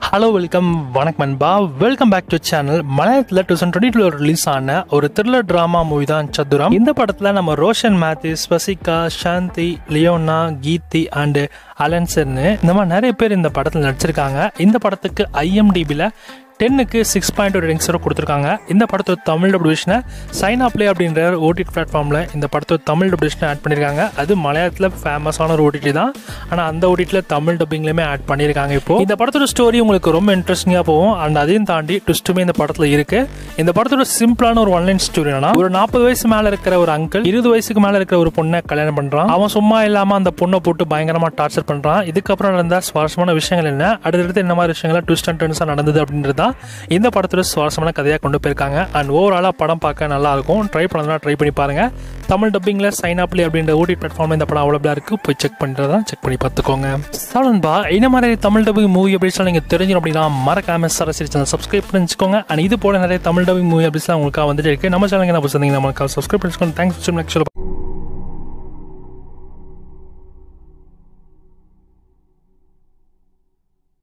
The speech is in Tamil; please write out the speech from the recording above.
ஹலோ வெல்கம் வணக்கம் அன்பா வெல்கம் பேக் டு சேனல் மலையாளத்தில் two thousand twenty two release ஆன ஒரு த்ரில்லர் ட்ராமா மூவி தான் சதுரம் இந்த படத்தில் நம்ம ரோஷன் மேத்யூஸ் ஸ்வசிகா சாந்தி லியோனா கீர்த்தி அண்டு அலன்சர்னு இந்த மாதிரி நிறைய பேர் இந்த படத்தில் நடிச்சிருக்காங்க இந்த படத்துக்கு ஐஎம்டிபியில் டென்னுக்கு சிக்ஸ் பாயிண்ட் ஒரு ரேங்க்ஸோட கொடுத்துருக்காங்க இந்த படத்தோட தமிழ் டபிள்யூஷனை சைனா ப்ளே அப்படின்ற ஓடிடி பிளாட்ஃபார்மில் இந்த படத்தோட தமிழ் டபிள்யூஷனை ஆட் பண்ணியிருக்காங்க அது மலையாளத்தில் ஃபேமஸான ஒரு ஓடிடி தான் ஆனால் அந்த ஓடிடியில் தமிழ் டப்பிங்லையுமே ஆட் பண்ணியிருக்காங்க இப்போ இந்த படத்தோட ஸ்டோரி உங்களுக்கு ரொம்ப இன்ட்ரெஸ்டிங்காக போகும் அண்ட் அதையும் தாண்டி ட்விஸ்ட்டுமே இந்த படத்தில் இருக்கு இந்த படத்தோட சிம்பிளான ஒரு ஒன்லைன் ஸ்டோரி என்னன்னா ஒரு நாற்பது வயசு மேலே இருக்கிற ஒரு அங்கிள் இருபது வயசுக்கு மேலே இருக்கிற ஒரு பொண்ணை கல்யாணம் பண்ணுறான் அவன் சும்மா இல்லாமல் அந்த பொண்ணை போட்டு பயங்கரமாக டார்ச்சர் பண்ணுறான் இதுக்கப்புறம் நடந்த சுவாரஸ்யமான விஷயங்கள் என்ன அடுத்தடுத்து என்ன மாதிரி விஷயங்கள் ட்விஸ்ட் அண்ட் டர்ன்ஸாக நடந்தது அப்படின்றது தான் இந்த படத்தோட சுவாரஸ்யமான கதையாக கொண்டு போயிருக்காங்க அண்ட் ஓவராலாக படம் பார்க்க நல்லா இருக்கும் ட்ரை பண்ணலாம் ட்ரை பண்ணி பாருங்க தமிழ் டப்பிங்கில் சைன் அப்ளி அப்படின்ற ஓடி பிளாட்ஃபார்ம் இந்த படம் அவைலபிளாக இருக்குது போய் செக் பண்ணுறதா செக் பண்ணி பார்த்துக்கோங்க சாலன்பா இந்த மாதிரி தமிழ் டப்பிங் மூவி அப்படின்லாம் நீங்கள் தெரிஞ்சிடும் அப்படின்னா மறக்காம சரசரி சேனல் சப்ஸ்கிரைப் பண்ணி வச்சுக்கோங்க அண்ட் இது போல நிறைய தமிழ் டப்பிங் மூவி அப்படின்லாம் உங்களுக்கு வந்துட்டு இருக்கு நம்ம சேனலுக்கு என்ன புரிஞ்சுங்க நமக்கு சப்ஸ்கிரைப் பண்ணிச்சுக்கோங்க தேங்க்ஸ் நெக்ஸ்ட்